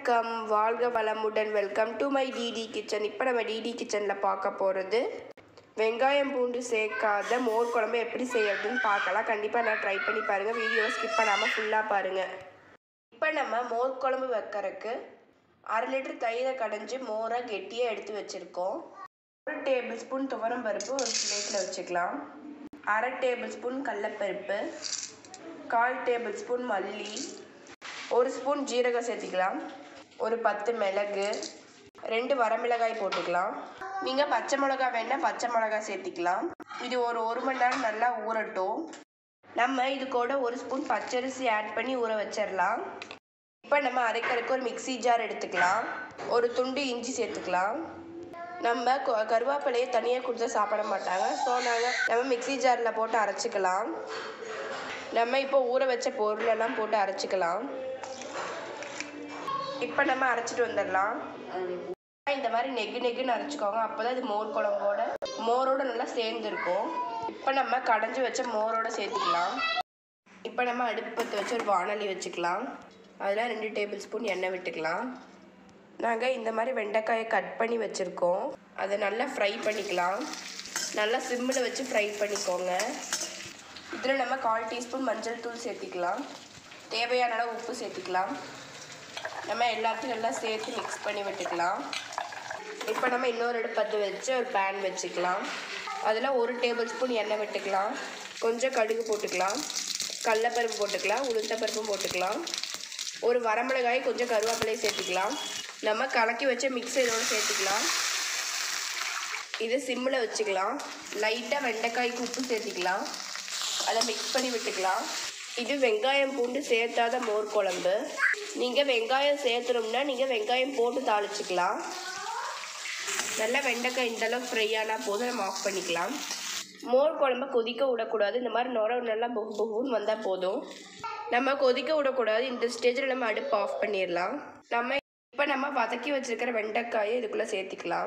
வணக்கம் வாழ்க வளமுடன் welcome to my DD kitchen இப்போ நம்ம டிடி கிச்சனில் பார்க்க போகிறது வெங்காயம் பூண்டு சேர்க்காத மோர் குழம்பு எப்படி செய்யறதுன்னு பார்க்கலாம் கண்டிப்பாக நான் ட்ரை பண்ணி பாருங்கள் வீடியோ ஸ்கிப் பண்ணாமல் ஃபுல்லாக பாருங்கள் இப்போ நம்ம மோர் குழம்பு வைக்கிறதுக்கு அரை லிட்டர் தயிரை கடைஞ்சி மோரை கெட்டியாக எடுத்து வச்சுருக்கோம் ஒரு டேபிள் ஸ்பூன் துவரம் பருப்பு ஒரு பிளேட்டில் வச்சுக்கலாம் அரை டேபிள் ஸ்பூன் கடலப்பருப்பு கால் டேபிள் ஸ்பூன் மல்லி ஒரு ஸ்பூன் ஜீரகம் சேர்த்திக்கலாம் ஒரு பத்து மிளகு ரெண்டு வரமிளகாய் போட்டுக்கலாம் நீங்கள் பச்சை மிளகாய் வேணால் பச்சை மிளகாய் சேர்த்திக்கலாம் இது ஒரு ஒரு மணி நேரம் நல்லா ஊறட்டும் நம்ம இது கூட ஒரு ஸ்பூன் பச்சரிசி ஆட் பண்ணி ஊற வச்சிடலாம் இப்போ நம்ம அரைக்கிறதுக்கு ஒரு மிக்ஸி ஜார் எடுத்துக்கலாம் ஒரு துண்டு இஞ்சி சேர்த்துக்கலாம் நம்ம கொ- கருவேப்பிலையை தனியாக கொடுத்தா சாப்பிட மாட்டாங்க ஸோ நாங்கள் நம்ம மிக்ஸி ஜாரில் போட்டு அரைச்சிக்கலாம் நம்ம இப்போ ஊற வச்ச பொருளெல்லாம் போட்டு அரைச்சிக்கலாம் இப்போ நம்ம அரைச்சிட்டு வந்துடலாம் இந்த மாதிரி நெகு நெகுன்னு அரைச்சிக்கோங்க அப்போ தான் இது மோர் குழம்போட மோரோட நல்லா சேர்ந்துருக்கும் இப்போ நம்ம கடைஞ்சி வச்ச மோரோட சேர்த்துக்கலாம் இப்போ நம்ம அடுப்பு பற்ற வச்சு ஒரு வானொலி வச்சுக்கலாம் அதில் ரெண்டு டேபிள் ஸ்பூன் எண்ணெய் விட்டுக்கலாம் நாங்கள் இந்த மாதிரி வெண்டைக்காயை கட் பண்ணி வச்சுருக்கோம் அதை நல்லா ஃப்ரை பண்ணிக்கலாம் நல்லா சிம்மில் வச்சு ஃப்ரை பண்ணிக்கோங்க இதில் நம்ம கால் டீஸ்பூன் மஞ்சள் தூள் சேர்த்திக்கலாம் தேவையான அளவு உப்பு சேர்த்திக்கலாம் நம்ம எல்லாத்தையும் நல்லா சேர்த்து மிக்ஸ் பண்ணி விட்டுக்கலாம் இப்போ நம்ம இன்னொரு அடுப்பு பற்ற வச்சு ஒரு பேன் வச்சுக்கலாம் அதில் ஒரு டேபிள் ஸ்பூன் எண்ணெய் விட்டுக்கலாம் கொஞ்சம் கடுகு போட்டுக்கலாம் கடலப்பருப்பு போட்டுக்கலாம் உளுத்தப்பருப்பும் போட்டுக்கலாம் ஒரு வரமிளகாய் கொஞ்சம் கருவேப்பிலையும் சேர்த்துக்கலாம் நம்ம கலக்கி வச்ச மிக்ஸ் இதோட சேர்த்துக்கலாம் இதை சிம்மில் வச்சுக்கலாம் லைட்டாக வெண்டைக்காய்க்கு உப்பு சேர்த்திக்கலாம் அதை மிக்ஸ் பண்ணி விட்டுக்கலாம் இது வெங்காயம் பூண்டு சேர்த்தாத மோர் குழம்பு நீங்கள் வெங்காயம் சேர்த்துனோம்னா நீங்கள் வெங்காயம் போட்டு தாளிச்சுக்கலாம் நல்லா வெண்டைக்காய் இந்த அளவுக்கு ஃப்ரை ஆனால் போதும் நம்ம ஆஃப் பண்ணிக்கலாம் மோர் குழம்ப கொதிக்க விடக்கூடாது இந்த மாதிரி நுர நல்லா புகு புகுன்னு வந்தால் போதும் நம்ம கொதிக்க விடக்கூடாது இந்த ஸ்டேஜில் நம்ம அடுப்பு ஆஃப் பண்ணிடலாம் நம்ம இப்போ நம்ம வதக்கி வச்சிருக்கிற வெண்டைக்காயை இதுக்குள்ளே சேர்த்திக்கலாம்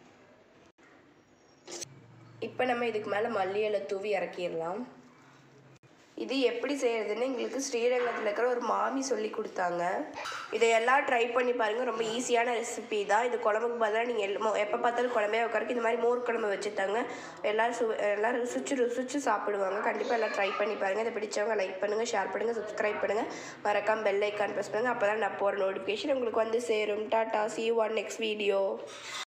இப்போ நம்ம இதுக்கு மேலே மல்லி இலை தூவி இறக்கிடலாம் இது எப்படி செய்யறதுன்னு எங்களுக்கு ஸ்ரீரங்கத்தில் இருக்கிற ஒரு மாமி சொல்லி கொடுத்தாங்க இதை எல்லாம் ட்ரை பண்ணி பாருங்கள் ரொம்ப ஈஸியான ரெசிபி தான் இது குழம்புக்கு பதிலாக நீங்கள் எப்போ பார்த்தாலும் குழம்பே உட்காருக்கு இந்த மாதிரி மோர் குழம்பு வச்சுட்டாங்க எல்லோரும் சு எல்லோரும் ருசிச்சு ருசிச்சு சாப்பிடுவாங்க கண்டிப்பாக எல்லாம் ட்ரை பண்ணி பாருங்கள் இதை பிடிச்சவங்க லைக் பண்ணுங்கள் ஷேர் பண்ணுங்கள் சப்ஸ்கிரைப் பண்ணுங்கள் மறக்காம பெல் ஐக்கான் ப்ரெஸ் பண்ணுங்கள் அப்போ தான் நான் போகிற நோட்டிஃபிகேஷன் உங்களுக்கு வந்து சேரும் டாட்டா சி ஒன் நெக்ஸ்ட் வீடியோ